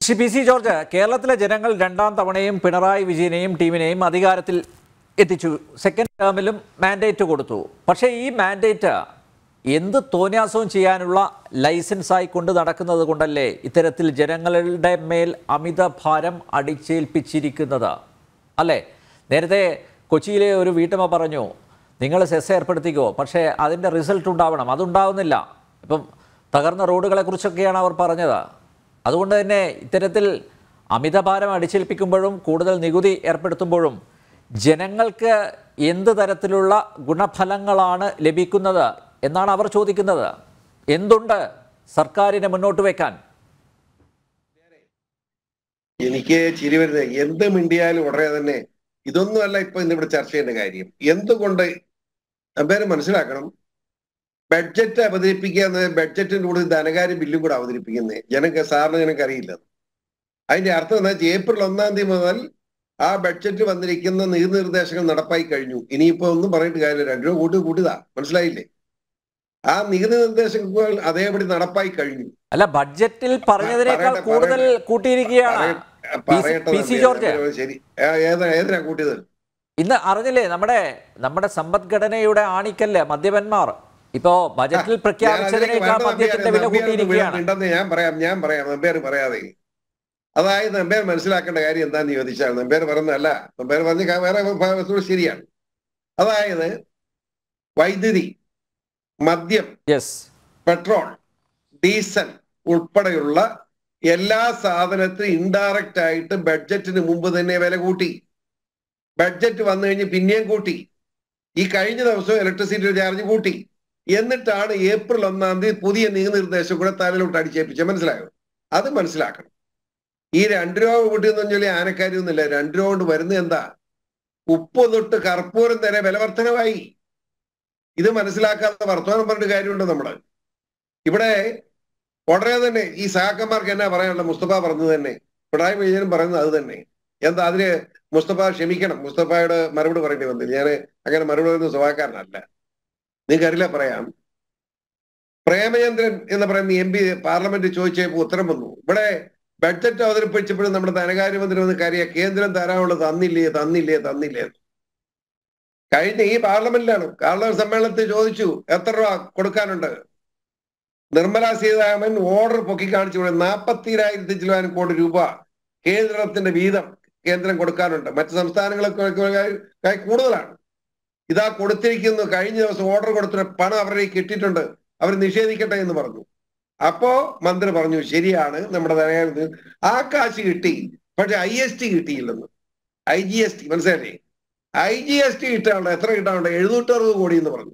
Shri P C George കേരളത്തിലെ ജനങ്ങൾ രണ്ടാം തവണയും പിണറായി വിജയനെയും ടീമിനെയും അധികാരത്തിൽ എത്തിച്ചു സെക്കൻഡ് ടേമിലും മാൻഡേറ്റ് കൊടുത്തു പക്ഷേ ഈ മാൻഡേറ്റ് എന്ത് തോന്യാസവും ചെയ്യാനുള്ള ലൈസൻസായി കൊണ്ട് നടക്കുന്നത് കൊണ്ടല്ലേ ഇത്തരത്തിൽ ജനങ്ങളുടെ മേൽ അമിത ഭാരം അടിച്ചേൽപ്പിച്ചിരിക്കുന്നത് അല്ലേ നേരത്തെ കൊച്ചിയിലെ ഒരു വീട്ടമ്മ പറഞ്ഞു നിങ്ങൾ സെസ് ഏർപ്പെടുത്തിക്കോ പക്ഷേ അതിൻ്റെ റിസൾട്ട് ഉണ്ടാവണം അതുണ്ടാവുന്നില്ല ഇപ്പം തകർന്ന റോഡുകളെ കുറിച്ചൊക്കെയാണ് അവർ പറഞ്ഞത് അതുകൊണ്ട് തന്നെ ഇത്തരത്തിൽ അമിതഭാരം അടിച്ചേൽപ്പിക്കുമ്പോഴും കൂടുതൽ നികുതി ഏർപ്പെടുത്തുമ്പോഴും ജനങ്ങൾക്ക് എന്ത് തരത്തിലുള്ള ഗുണഫലങ്ങളാണ് ലഭിക്കുന്നത് എന്നാണ് അവർ ചോദിക്കുന്നത് എന്തുണ്ട് സർക്കാരിനെ മുന്നോട്ട് വെക്കാൻ എനിക്ക് ചിരി വരുന്നത് എന്ത് മിണ്ടിയാലും ഉടനെ തന്നെ ഇതൊന്നുമല്ല ഇപ്പൊ ഇന്നിവിടെ ചർച്ച ചെയ്യേണ്ട കാര്യം എന്തുകൊണ്ട് അമ്പേരെ മനസ്സിലാക്കണം ബഡ്ജറ്റ് അവതരിപ്പിക്കുക എന്നത് ബഡ്ജറ്റിന്റെ കൂടെ ധനകാര്യ ബില്ലും കൂടെ അവതരിപ്പിക്കുന്നത് ജനക്ക് സാറിന് ജനക്ക് അറിയില്ല അതിന്റെ അർത്ഥം എന്താ വെച്ചാൽ ഏപ്രിൽ ഒന്നാം തീയതി മുതൽ ആ ബഡ്ജറ്റ് വന്നിരിക്കുന്ന നികുതി നടപ്പായി കഴിഞ്ഞു ഇനിയിപ്പോ ഒന്നും പറഞ്ഞിട്ട് കാര്യമില്ല രണ്ടു രൂപ കൂട്ടി കൂട്ടിയതാ മനസ്സിലായില്ലേ ആ നികുതി നിർദ്ദേശങ്ങൾ അതേപടി നടപ്പായി കഴിഞ്ഞു അല്ല ബഡ്ജറ്റിൽ പറഞ്ഞതിനേക്കാൾ പറയട്ടെ, കൂടുതൽ പറയട്ടെ. കൂട്ടിയിരിക്കുകയാണ് പറയ- പി സി- പറയട്ടെ P C Nambi, George Nambi, ശരി ആ, ഏതാ ഏതിനാ കൂട്ടിയത് ഇന്ന് അറിഞ്ഞില്ലേ നമ്മുടെ നമ്മുടെ സമ്പദ്ഘടനയുടെ ആണിക്കല്ല് മദ്യപന്മാർ ഇപ്പോ ബജറ്റിൽ പ്രഖ്യാപിച്ചതിനേക്കാൾ മദ്യത്തിന്റെ വില കൂട്ടിയിരിക്കുകയാണ് ഉണ്ടെന്ന് ഞാൻ പറയാം ഞാൻ പറയാം നമ്പേർ പറയാതെ അതായത് നമ്പേർ മനസ്സിലാക്കേണ്ട കാര്യം എന്താന്ന് ചോദിച്ചാൽ നമ്പേർ പറയുന്നതല്ല നമ്പേർ പറഞ്ഞ കാ- വേറെ ഭാഗത്തോട് ശരിയാണ് അതായത് വൈദ്യുതി മദ്യം യെസ് പെട്രോൾ ഡീസൽ ഉൾപ്പെടെയുള്ള എല്ലാ സാധനത്തിനും ഇൻഡയറക്റ്റ് ആയിട്ട് ബഡ്ജറ്റിന് മുമ്പ് തന്നെ വില കൂട്ടി ബഡ്ജറ്റ് വന്നു കഴിഞ്ഞ് പിന്നെയും കൂട്ടി ഈ കഴിഞ്ഞ ദിവസം ഇലക്ട്രിസിറ്റി ചാർജ് കൂട്ടി എന്നിട്ടാണ് ഏപ്രിൽ ഒന്നാം തീയതി പുതിയ നിയമനിർദ്ദേശം കൂടെ തലയിലോട്ട് അടിച്ചേൽപ്പിച്ചത് മനസ്സിലായോ അത് മനസ്സിലാക്കണം ഈ രണ്ട് രൂപ കൂട്ടിയെന്ന് പറഞ്ഞാൽ ആനക്കാര്യൊന്നുമില്ല രണ്ട് രൂപ കൊണ്ട് വരുന്നത് എന്താ ഉപ്പ് തൊട്ട് കർപ്പൂരം വരെ വില വർധനമായി ഇത് മനസ്സിലാക്കാത്ത വർത്തമാനം പറഞ്ഞിട്ട് കാര്യമുണ്ടോ നമ്മള് ഇവിടെ ഉടനെ തന്നെ ഈ സഹാക്കന്മാർക്ക് എന്നാ പറയാനുള്ള മുസ്തഫ പറഞ്ഞത് തന്നെ പിണറായി വിജയനും പറയുന്നത് അത് തന്നെ എന്താ അതിന് മുസ്തഫ ക്ഷമിക്കണം മുസ്തഫയുടെ മറുപടി പറയേണ്ടി വന്നില്ല ഞാൻ അങ്ങനെ മറുപടി പറയുന്ന സ്വഭാവക്കാരനല്ല നിങ്ങൾക്ക് അറിയില്ല പറയാം പ്രേമചന്ദ്രൻ എന്ന് പറയുന്ന എം പി പാർലമെന്റ് ചോദിച്ചപ്പോൾ ഉത്തരം വന്നു ഇവിടെ ബഡ്ജറ്റ് അവതരിപ്പിച്ചപ്പോഴും നമ്മുടെ ധനകാര്യമന്ത്രി വന്ന് കാര്യം കേന്ദ്രം തരാനുള്ളത് തന്നില്ലേ തന്നില്ലേ തന്നില്ലേ എന്ന്. കഴിഞ്ഞ ഈ പാർലമെന്റിലാണ് പാർലമെന്റ് സമ്മേളനത്തിൽ ചോദിച്ചു എത്ര രൂപ കൊടുക്കാനുണ്ട് നിർമ്മല സീതാരാമൻ ഓർഡർ പൊക്കി കാണിച്ചു നാൽപ്പത്തിരായിരത്തി ചിലവാനും കോടി രൂപ കേന്ദ്രത്തിന്റെ വീതം കേന്ദ്രം കൊടുക്കാനുണ്ട് മറ്റ് സംസ്ഥാനങ്ങളൊക്കെ കൂടുതലാണ് ഇതാ കൊടുത്തിരിക്കുന്നു കഴിഞ്ഞ ദിവസം ഓർഡർ കൊടുത്തിട്ട് പണം അവരുടെ കയ്യിൽ കിട്ടിയിട്ടുണ്ട് അവർ നിഷേധിക്കട്ടെ എന്ന് പറഞ്ഞു അപ്പോ മന്ത്രി പറഞ്ഞു ശരിയാണ് നമ്മുടെ ധനകാര്യ ആ കാശ് കിട്ടി പക്ഷെ ഐ എസ് ടി കിട്ടിയില്ലെന്ന് ഐ ജി എസ് ടി മനസ്സിലായില്ലേ ഐ ജി എസ് ടി കിട്ടാനുണ്ട് എത്ര കിട്ടാനുണ്ട് എഴുന്നൂറ്ററുപത് കോടി എന്ന് പറഞ്ഞു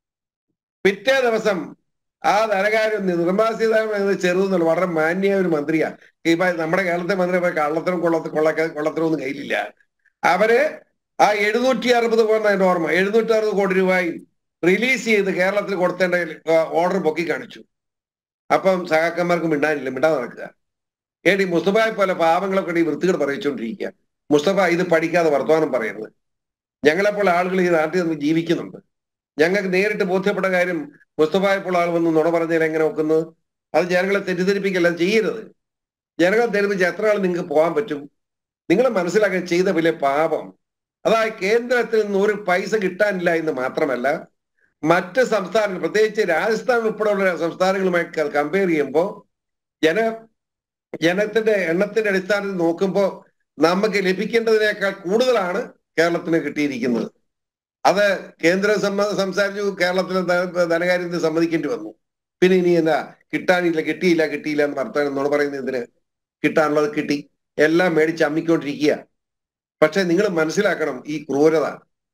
പിറ്റേ ദിവസം ആ ധനകാര്യം നിർമ്മലാ സീതാരാമൻ എന്നത് ചെറുതെന്നുള്ള വളരെ മാന്യ ഒരു മന്ത്രിയാ ഇപ്പൊ നമ്മുടെ കേരളത്തെ മന്ത്രി ഇപ്പൊ കള്ളത്തരം കൊള്ളത്ത കൊള്ളക്ക കൊള്ളത്തരം ഒന്നും കയ്യിലില്ല അവര് ആ എഴുന്നൂറ്റി അറുപത് പോകുന്ന എന്റെ ഓർമ്മ എഴുന്നൂറ്റി അറുപത് കോടി രൂപയും റിലീസ് ചെയ്ത് കേരളത്തിൽ കൊടുത്തേണ്ട ഓർഡർ പൊക്കി കാണിച്ചു അപ്പം സഹാക്കന്മാർക്ക് മിണ്ടാനില്ല മിണ്ടാതെ നടക്കുക ഏടി മുസ്തഫയെ പോലെ പാവങ്ങളൊക്കെ ഈ വൃത്തികൾ പറയിച്ചുകൊണ്ടിരിക്കുക മുസ്തഫ ഇത് പഠിക്കാതെ വർത്തമാനം പറയരുത് ഞങ്ങളെപ്പോലെ ആളുകൾ ഈ നാട്ടിൽ നിന്ന് ജീവിക്കുന്നുണ്ട് ഞങ്ങൾക്ക് നേരിട്ട് ബോധ്യപ്പെട്ട കാര്യം മുസ്തഫയെ പോലെ ആൾ വന്ന് നുണ പറഞ്ഞാൽ എങ്ങനെ നോക്കുന്നത് അത് ജനങ്ങളെ തെറ്റിദ്ധരിപ്പിക്കല്ല ചെയ്യരുത് ജനങ്ങളെ തെറ്റിദ്ധരിപ്പിച്ച് എത്ര ആൾ നിങ്ങൾക്ക് പോകാൻ പറ്റും നിങ്ങൾ മനസ്സിലാക്കാൻ ചെയ്ത വലിയ പാപം അതായത് കേന്ദ്രത്തിൽ നിന്ന് ഒരു പൈസ കിട്ടാനില്ല എന്ന് മാത്രമല്ല മറ്റ് സംസ്ഥാനങ്ങൾ പ്രത്യേകിച്ച് രാജസ്ഥാൻ ഉൾപ്പെടെയുള്ള സംസ്ഥാനങ്ങളുമായി കമ്പയർ ചെയ്യുമ്പോൾ ജന ജനത്തിന്റെ എണ്ണത്തിന്റെ അടിസ്ഥാനത്തിൽ നോക്കുമ്പോൾ നമുക്ക് ലഭിക്കേണ്ടതിനേക്കാൾ കൂടുതലാണ് കേരളത്തിന് കിട്ടിയിരിക്കുന്നത് അത് കേന്ദ്രം സമ്മ സംസാരിച്ചു കേരളത്തിലെ ധ- ധനകാര്യത്തിന് സമ്മതിക്കേണ്ടി വന്നു പിന്നെ ഇനി എന്താ കിട്ടാനില്ല കിട്ടിയില്ല കിട്ടിയില്ല എന്ന് വർത്തമാനം എന്നോട് പറയുന്നത് എന്തിന് കിട്ടാനുള്ളത് കിട്ടി എല്ലാം മേടിച്ച് അമ്മിക്കൊണ്ടിരിക്കുക പക്ഷെ നിങ്ങൾ മനസ്സിലാക്കണം ഈ ക്രൂരത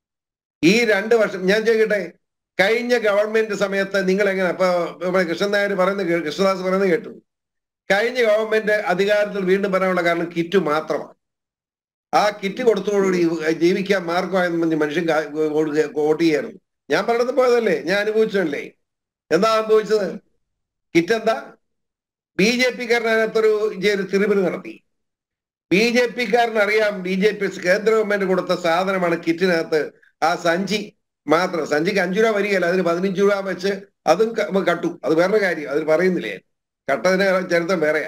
ഈ രണ്ട് വർഷം ഞാൻ ചോദിക്കട്ടെ കഴിഞ്ഞ ഗവൺമെന്റ് സമയത്ത് നിങ്ങൾ എങ്ങനെ ഇപ്പൊ ഇവിടെ കൃഷ്ണൻ നായർ പറയുന്നത് കേ- കൃഷ്ണദാസ് പറയുന്നത് കേട്ടു കഴിഞ്ഞ ഗവൺമെന്റ് അധികാരത്തിൽ വീണ്ടും വരാനുള്ള കാരണം കിറ്റ് മാത്രമാണ് ആ കിറ്റ് കൊടുത്തോടുകൂടി ജീവിക്കാൻ മാർഗമായെന്ന് പറഞ്ഞ് മനുഷ്യൻ കാ- വോട്ട് വോട്ട് ചെയ്യായിരുന്നു ഞാൻ പറഞ്ഞത് പോയതല്ലേ ഞാൻ അനുഭവിച്ചതല്ലേ എന്താ അനുഭവിച്ചത് കിറ്റ് എന്താ ബി ജെ പിക്കാരനകത്തൊരു ഒരു തിരുമല് നടത്തി ബി ജെ പിക്കാരന് അറിയാം ബി ജെ പി കേന്ദ്ര ഗവൺമെന്റ് കൊടുത്ത സാധനമാണ് കിറ്റിനകത്ത് ആ സഞ്ചി മാത്രം സഞ്ചിക്ക് അഞ്ചു രൂപ വരികയല്ല അതിന് പതിനഞ്ച് രൂപ വെച്ച് അതും ക- കട്ടു അത് വേറെ കാര്യം അതിൽ പറയുന്നില്ലേ കട്ടതിന് ചരിത്രം വേറെയാ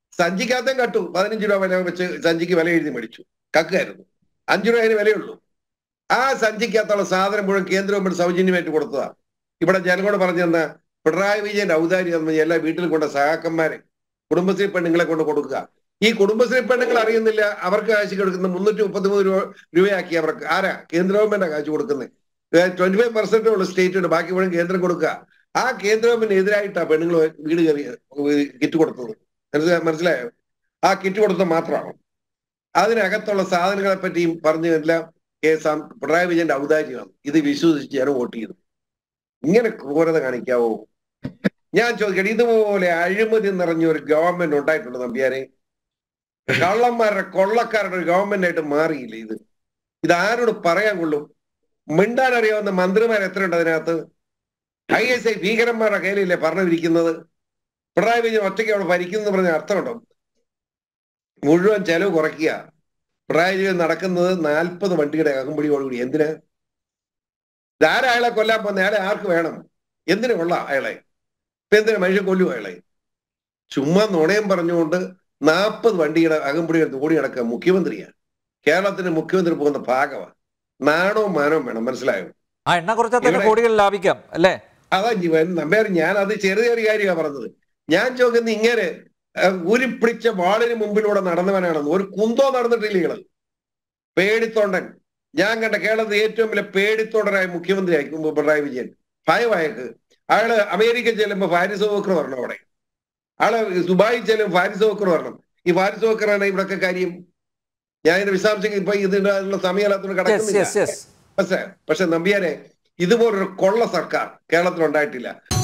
സഞ്ചിക്കകത്തും കട്ടു പതിനഞ്ച് രൂപ വില വെച്ച് സഞ്ചിക്ക് വില എഴുതി മേടിച്ചു കക്കായിരുന്നു അഞ്ചു രൂപ അതിന് വിലയുള്ളൂ ആ സഞ്ചിക്കകത്തുള്ള സാധനം മുഴുവൻ കേന്ദ്ര ഗവൺമെന്റ് സൗജന്യമായിട്ട് കൊടുത്തതാ ഇവിടെ ജനങ്ങളോട് പറഞ്ഞു തന്ന പിണറായി വിജയന്റെ ഔദാര്യം എന്ന് പറഞ്ഞാൽ എല്ലാ വീട്ടിൽ കൊണ്ട് സഹാക്കന്മാരെ കുടുംബശ്രീ പെണ്ണുങ്ങളെ കൊണ്ട് കൊടുക്കുക ഈ കുടുംബശ്രീ പെണ്ണുങ്ങൾ അറിയുന്നില്ല അവർക്ക് കാശ് കൊടുക്കുന്ന മുന്നൂറ്റി മുപ്പത്തിമൂന്ന് രൂപ രൂപയാക്കി അവർക്ക് ആരാ കേന്ദ്ര ഗവൺമെന്റാ കാശ് കൊടുക്കുന്നത് ട്വന്റി ഫൈവ് പെർസെന്റ് ഉള്ള സ്റ്റേറ്റ് ബാക്കി മുഴുവൻ കേന്ദ്രം കൊടുക്കുക ആ കേന്ദ്ര ഗവൺമെന്റിന് എതിരായിട്ടാ പെണ്ണുങ്ങൾ വീട് കയറി കിറ്റ് കൊടുത്തത് മനസ്സിലാ മനസ്സിലായോ ആ കിറ്റ് കൊടുത്തത് മാത്രമാണ് അതിനകത്തുള്ള സാധനങ്ങളെ പറ്റിയും പറഞ്ഞു എല്ലാം കേസാം പിണറായി വിജയന്റെ ഔദാര്യമാണ് ഇത് വിശ്വസിച്ച് ജനം വോട്ട് ചെയ്തു ഇങ്ങനെ ക്രൂരത കാണിക്കാവോ ഞാൻ ചോദിക്കട്ടെ ഇതുപോലെ അഴിമതി നിറഞ്ഞ ഒരു ഗവൺമെന്റ് ഉണ്ടായിട്ടുണ്ട് നമ്പ്യാരെ കള്ളന്മാരുടെ കൊള്ളക്കാരുടെ ഒരു ഗവൺമെന്റ് ആയിട്ട് മാറിയില്ല ഇത് ഇത് ആരോട് പറയാൻ കൊള്ളും മിണ്ടാൻ അറിയാവുന്ന മന്ത്രിമാർ എത്രയുണ്ട് അതിനകത്ത് ഐ എസ് ഐ ഭീകരന്മാരുടെ കയ്യിലല്ലേ പറഞ്ഞിരിക്കുന്നത് പിണറായി വിജയൻ ഒറ്റയ്ക്ക് അവിടെ ഭരിക്കുന്നു പറഞ്ഞ അർത്ഥമുണ്ടോ മുഴുവൻ ചെലവ് കുറയ്ക്കുക പിണറായി വിജയൻ നടക്കുന്നത് നാൽപ്പത് വണ്ടിയുടെ അകമ്പടിയോടുകൂടി എന്തിന് ഇതാരാ അയാളെ കൊല്ലാൻ പോകുന്ന അയാളെ ആർക്ക് വേണം എന്തിനു കൊള്ളാം അയാളെ ഇപ്പൊ എന്തിനാ മനുഷ്യൻ കൊല്ലും അയാളെ ചുമ്മാ നുണയം പറഞ്ഞുകൊണ്ട് നാൽപ്പത് വണ്ടിയുടെ അകമ്പടി എടുത്ത് ഓടി നടക്കുക മുഖ്യമന്ത്രിയാണ് കേരളത്തിന് മുഖ്യമന്ത്രി പോകുന്ന ഭാഗമാണ് നാണവും മാനവും വേണം മനസ്സിലായോ ആ എണ്ണ കുറച്ചാൽ തന്നെ ഇവിടെ- കോടികൾ ലാഭിക്കാം അല്ലേ അതാ ജീവൻ നമ്പേർ ഞാൻ അത് ചെറിയ ചെറിയ കാര്യമാണ് പറഞ്ഞത് ഞാൻ ചോദിക്കുന്ന ഇങ്ങനെ അഹ് ഊരിപ്പിടിച്ച വാളിന് മുമ്പിലൂടെ നടന്നവനാണെന്ന് ഒരു കുന്തോ നടന്നിട്ടില്ല ഇങ്ങള് പേടിത്തൊണ്ടൻ ഞാൻ കണ്ട കേരളത്തിൽ ഏറ്റവും വലിയ പേടിത്തൊണ്ടനായ മുഖ്യമന്ത്രി ആയിരിക്കും പിണറായി വിജയൻ ഭയവായക്ക് അയാള് അമേരിക്ക ചെല്ലുമ്പോ ഫാരിസ് വോക്കർ വരണം അവിടെ ആള് ദുബായിൽ ചെല്ലും ഫാരിസ് വോക്കർ വരണം ഈ ഫാരിസ് വോക്കറാണ് ഇവിടൊക്കെ കാര്യം ഞാൻ ഇതിന്റെ വിശദാംശങ്ങൾ ഇപ്പൊ ഇതിനുള്ള സമയമല്ലാത്തതുകൊണ്ട് യെസ് കിടക്കുന്നില്ല യെസ് യെസ് പക്ഷേ പക്ഷെ നമ്പ്യാരെ ഇതുപോലൊരു കൊള്ള സർക്കാർ കേരളത്തിൽ ഉണ്ടായിട്ടില്ല